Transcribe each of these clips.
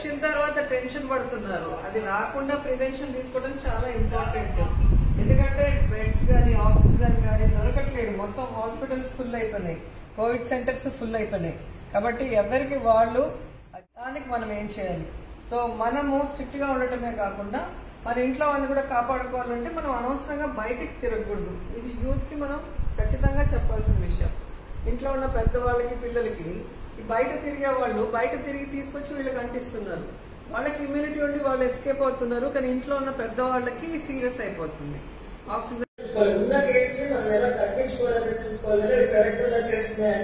వచ్చిన తర్వాత టెన్షన్ పడుతున్నారు అది రాకుండా ప్రివెన్షన్ తీసుకోవడం చాలా ఇంపార్టెంట్ ఎందుకంటే బెడ్స్ కానీ ఆక్సిజన్ కానీ దొరకట్లేదు మొత్తం హాస్పిటల్స్ ఫుల్ అయిపోయినాయి కోవిడ్ సెంటర్స్ ఫుల్ అయిపోయినాయి కాబట్టి ఎవరికి వాళ్ళు దానికి మనం ఏం చేయాలి సో మనము స్ట్రిక్ట్ గా ఉండటమే కాకుండా మన ఇంట్లో వాళ్ళని కూడా కాపాడుకోవాలంటే మనం అనవసరంగా బయటికి తిరగకూడదు ఇది యూత్ కి మనం ఖచ్చితంగా చెప్పాల్సిన విషయం ఇంట్లో ఉన్న పెద్దవాళ్ళకి పిల్లలకి ఈ బయట తిరిగే వాళ్ళు బయట తిరిగి తీసుకొచ్చి వీళ్ళకి అంటిస్తున్నారు వాళ్ళకి ఇమ్యూనిటీ ఉండి వాళ్ళు ఎస్కేప్ అవుతున్నారు కానీ ఇంట్లో ఉన్న పెద్దవాళ్ళకి సీరియస్ అయిపోతుంది ఆక్సిజన్ ఉన్న కేసుని మనం ఎలా తగ్గించుకోవాలని చూసుకోవాలి కరెక్ట్ చేస్తున్నా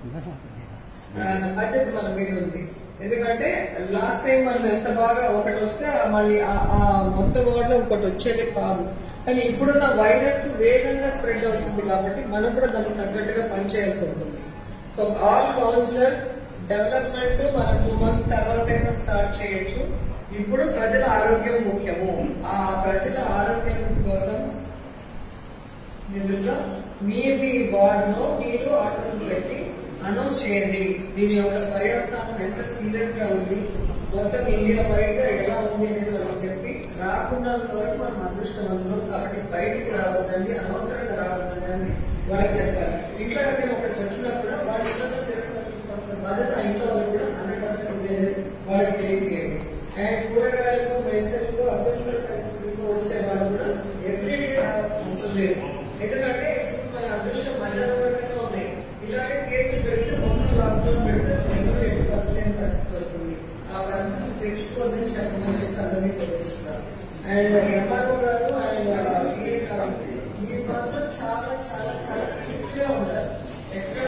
బడ్జెట్ మన మీద ఉంది ఎందుకంటే లాస్ట్ టైం మనం ఎంత బాగా ఒకటి వస్తే ఆ మళ్ళీ ఆ- ఆ మొత్తం వార్డులో ఒకటి వచ్చేది కాదు కానీ ఇప్పుడున్న వైరస్ వేగంగా స్ప్రెడ్ అవుతుంది కాబట్టి మనం కూడా దానికి తగ్గట్టుగా పనిచేయాల్సి ఉంటుంది సో ఆల్ కౌన్సిలర్స్ డెవలప్మెంట్ మన టూ మంత్స్ తర్వాత స్టార్ట్ చేయొచ్చు ఇప్పుడు ప్రజల ఆరోగ్యం ముఖ్యము ఆ ప్రజల ఆరోగ్యం కోసం నిజంగా మీ మీ వార్డ్ లో మీరు ఆర్డర్ పెట్టి అనౌన్స్ చేయండి దీని యొక్క పర్యవస్థానం ఎంత సీరియస్ గా ఉంది మొత్తం ఇండియా బయట ఎలా ఉంది అనేది మనం చెప్పి రాకుండా వరకు మనం అదృష్టవంతులు కాబట్టి బయటికి రావద్దండి అనవసరంగా రావద్దండి అని వాళ్ళకి చెప్పాలి ఇంట్లో ఎవరైనా ఒకటి వచ్చినా కూడా వాళ్ళ ఇంట్లో తిరగకుండా చూసుకోవాల్సిన బాధ్యత ఆ ఇంట్లో వాళ్ళు కూడా హండ్రెడ్ పర్సెంట్ ఉండేది వాళ్ళకి తెలియజేయండి అండ్ కూరగాయలకు మెడిసిన్లకు అత్యవసర పరిస్థితులకు వచ్చే వాళ్ళు కూడా ఎవ్రీడే రావాల్సిన అవసరం లేదు ఎందుకంటే ఇప్పుడు మన అదృష్టం మధ్యాహ్నం వరకునే ఉన్నాయి ఇలాగే కేసులు పెడితే మొత్తం లాక్డౌన్ పెడితే ఎవరు ఎటు కదలేని పరిస్థితి వస్తుంది ఆ పరిస్థితి తెచ్చుకోవద్దని చెప్పమని చెప్పి అందరినీ తెలియజేస్తారు అండ్ ఎంఆర్ఓ గారు అండ్ సిఏ గారు మీరు మాత్రం చాలా చాలా చాలా స్ట్రిక్ట్ గా ఉండాలి ఎక్కడ